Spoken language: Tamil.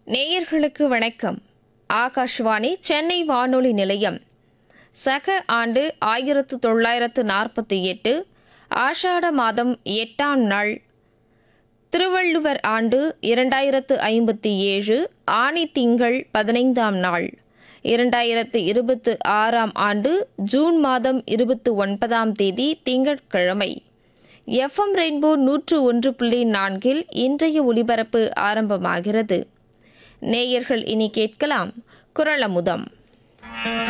நேயர்களுக்கு வணக்கம் ஆகாஷ்வாணி சென்னை வானொலி நிலையம் சக ஆண்டு ஆயிரத்து தொள்ளாயிரத்து நாற்பத்தி எட்டு ஆஷாட மாதம் எட்டாம் நாள் திருவள்ளுவர் ஆண்டு இரண்டாயிரத்து ஐம்பத்தி ஏழு ஆணி திங்கள் பதினைந்தாம் நாள் இரண்டாயிரத்து இருபத்து ஆறாம் ஆண்டு ஜூன் மாதம் இருபத்து ஒன்பதாம் தேதி திங்கட்கிழமை எஃப்எம் ரெயின்போ நூற்று ஒன்று புள்ளி நான்கில் இன்றைய ஒலிபரப்பு ஆரம்பமாகிறது நேயர்கள் இனி கேட்கலாம் குரலமுதம்